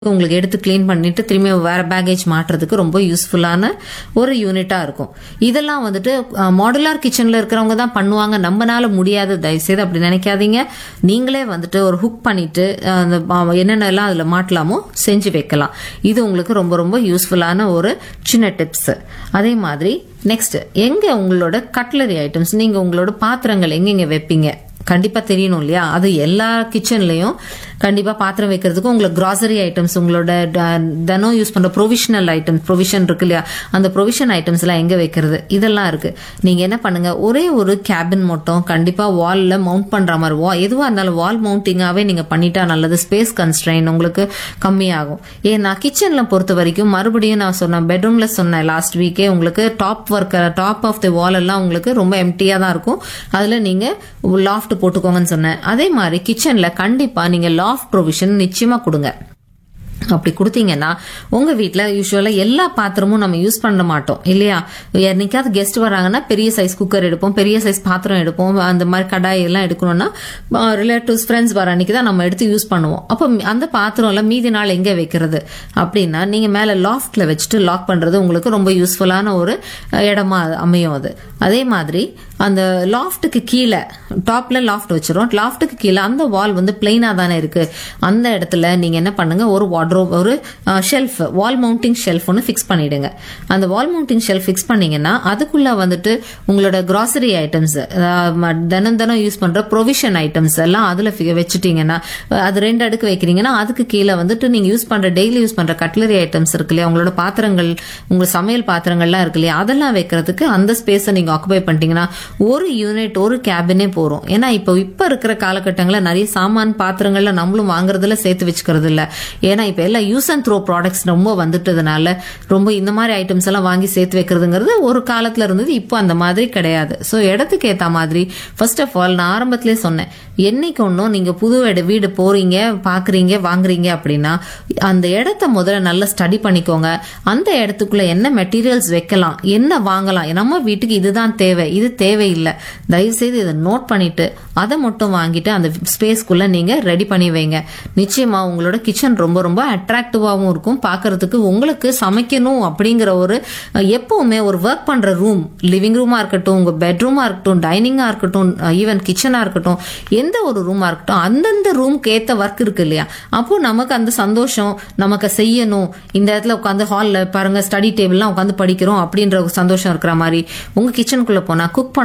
உங்களுக்கு எடுத்து க்ளீன் பண்ணிட்டு திரும்பி வேற பேக்கேஜ் மாட்டுறதுக்கு ரொம்ப யூஸ்ஃபுல்லான ஒரு யூனிட்டா இருக்கும் இதெல்லாம் வந்துட்டு மாடுலார் கிச்சன்ல இருக்கிறவங்க தான் பண்ணுவாங்க நம்மனால முடியாது தயவுசெய்து அப்படி நினைக்காதீங்க நீங்களே வந்துட்டு ஒரு ஹுக் பண்ணிட்டு அஹ், அந்த ப- என்னென்ன எல்லாம் அதுல மாட்டலாமோ செஞ்சு வைக்கலாம் இது உங்களுக்கு ரொம்ப ரொம்ப யூஸ்ஃபுல்லான ஒரு சின்ன டிப்ஸ் அதே மாதிரி நெக்ஸ்ட் எங்க உங்களோட கட்லரி ஐட்டம்ஸ் நீங்க உங்களோட பாத்திரங்கள் எங்கெங்க வைப்பீங்க கண்டிப்பா தெரியணும் இல்லையா அது எல்லா கிச்சன்லயும் கண்டிப்பா பாத்திரம் வைக்கிறதுக்கு உங்களுக்கு கிராசரி ஐட்டம்ஸ் உங்களோட ட- தினம் யூஸ் பண்ற ப்ரொவிஷனல் ஐட்டம்ஸ் ப்ரொவிஷன் இருக்கு இல்லையா அந்த ப்ரொவிஷன் ஐட்டம்ஸ் எல்லாம் எங்க வைக்கிறது இதெல்லாம் இருக்கு நீங்க என்ன பண்ணுங்க ஒரே ஒரு கேபின் மட்டும் கண்டிப்பா வால்ல மவுண்ட் பண்ற மாதிரி wall- எதுவா இருந்தாலும் வால் மவுண்டிங்காவே நீங்க பண்ணிட்டா நல்லது ஸ்பேஸ் கன்ஸ்ட்ரெயின் உங்களுக்கு கம்மியாகும் ஏன்னா கிச்சன்ல பொறுத்த வரைக்கும் மறுபடியும் நான் சொன்னேன் பெட்ரூம்ல சொன்னேன் லாஸ்ட் வீக்கே உங்களுக்கு top work top of the wall எல்லாம் உங்களுக்கு ரொம்ப எம்டியா தான் இருக்கும் அதுல நீங்க லாஃப்ட் போட்டுக்கோங்கன்னு சொன்னேன் அதே மாதிரி கிச்சன்ல கண்டிப்பா நீங்க லாஃப்ட் ப்ரொவிஷன் நிச்சயமா கொடுங்க அப்படி கொடுத்தீங்கன்னா உங்க வீட்ல யூஸ்வலா எல்லா பாத்திரமும் நம்ம யூஸ் பண்ண மாட்டோம் இல்லையா என்னைக்காவது கெஸ்ட் வராங்கன்னா பெரிய சைஸ் குக்கர் எடுப்போம் பெரிய சைஸ் பாத்திரம் எடுப்போம் அந்த மாதிரி கடாய் எல்லாம் எடுக்கணும்னா ரிலேட்டிவ்ஸ் ஃப்ரெண்ட்ஸ் வர அன்னைக்கு தான் நம்ம எடுத்து யூஸ் பண்ணுவோம் அப்போ அந்த பாத்திரம் எல்லாம் மீதி நாள் எங்க வைக்கிறது அப்படின்னா நீங்க மேல லாஃப்ட்ல வச்சுட்டு லாக் பண்றது உங்களுக்கு ரொம்ப யூஸ்ஃபுல்லான ஒரு அஹ், இடமா அமையும் அது அதே மாதிரி அந்த லாஃப்ட்டுக்கு கீழே டாப்ல லாஃப்ட் வச்சிரும் லாஃப்ட்டுக்கு கீழே அந்த வால் வந்து பிளைனா தானே இருக்கு அந்த இடத்துல நீங்க என்ன பண்ணுங்க ஒரு வார்ட்ரோப் ஒரு ஷெல்ஃப் வால் மவுண்டிங் ஷெல்ஃப் ஒன்று ஃபிக்ஸ் பண்ணிடுங்க அந்த வால் மவுண்டிங் ஷெல்ஃப் ஃபிக்ஸ் பண்ணீங்கன்னா அதுக்குள்ள வந்துட்டு உங்களோட கிராசரி ஐட்டம்ஸ் தினம் தினம் யூஸ் பண்ற ப்ரொவிஷன் ஐட்டம்ஸ் எல்லாம் அதுல fi- வச்சுட்டீங்கன்னா அஹ், அது ரெண்டு அடுக்கு வைக்கிறீங்கன்னா அதுக்கு கீழே வந்துட்டு நீங்க யூஸ் பண்ற டெய்லி யூஸ் பண்ற கட்லரி ஐட்டம்ஸ் இருக்கு இல்லையா உங்களோட பாத்திரங்கள் உங்க சமையல் பாத்திரங்கள்லாம் இருக்கு இல்லையா அதெல்லாம் வைக்கிறதுக்கு அந்த ஸ்பேஸை நீங்க ஆக்குபை பண்ணிட்டீங்கன்னா ஒரு யூனிட் ஒரு கேபினே போறோம் ஏன்னா இப்போ இப்ப இருக்கிற காலகட்டங்களில் நிறைய சாமான் பாத்திரங்கள்ல நம்மளும் வாங்குறதுல சேர்த்து வச்சுக்கிறது இல்ல ஏன்னா இப்ப எல்லாம் யூஸ் அண்ட் த்ரோ ப்ராடக்ட்ஸ் ரொம்ப வந்துட்டதுனால ரொம்ப இந்த மாதிரி ஐட்டம்ஸ் எல்லாம் வாங்கி சேர்த்து வைக்கிறதுங்கிறது ஒரு காலத்துல இருந்தது இப்போ அந்த மாதிரி கிடையாது ஸோ இடத்துக்கு ஏத்த மாதிரி ஃபர்ஸ்ட் ஆஃப் ஆல் நான் ஆரம்பத்திலே சொன்னேன் என்னைக்கு ஒன்றும் நீங்க புது இட- வீடு போறீங்க பாக்குறீங்க வாங்குறீங்க அப்படின்னா அந்த இடத்த முதல்ல நல்லா ஸ்டடி பண்ணிக்கோங்க அந்த இடத்துக்குள்ள என்ன மெட்டீரியல்ஸ் வைக்கலாம் என்ன வாங்கலாம் நம்ம வீட்டுக்கு இதுதான் தேவை இது தேவையில்லை தயவு செய்து இதை நோட் பண்ணிட்டு அதை மட்டும் வாங்கிட்டு அந்த ஸ்பேஸ்க்குள்ள நீங்க ரெடி பண்ணி வைங்க நிச்சயமா உங்களோட கிச்சன் ரொம்ப ரொம்ப அட்ராக்டிவாகவும் இருக்கும் பார்க்கிறதுக்கு உங்களுக்கு சமைக்கணும் அப்படிங்கிற ஒரு அஹ், எப்பவுமே ஒரு ஒர்க் பண்ற ரூம் லிவிங் ரூமா இருக்கட்டும் உங்க பெட்ரூமா இருக்கட்டும் டைனிங்கா இருக்கட்டும் ஈவன் கிச்சனா இருக்கட்டும் எந்த ஒரு ரூமா இருக்கட்டும் அந்தந்த ரூம்க்கு ஏத்த ஒர்க் இருக்கு இல்லையா அப்போ நமக்கு அந்த சந்தோஷம் நமக்கு செய்யணும் இந்த இடத்துல உட்காந்து ஹால்ல பாருங்க ஸ்டடி டேபிள்லாம் உட்காந்து படிக்கிறோம் அப்படின்ற ஒரு சந்தோஷம் இருக்கிற மாதிரி உங்க கிச்சனுக்குள்ள போனா குக் பண்ண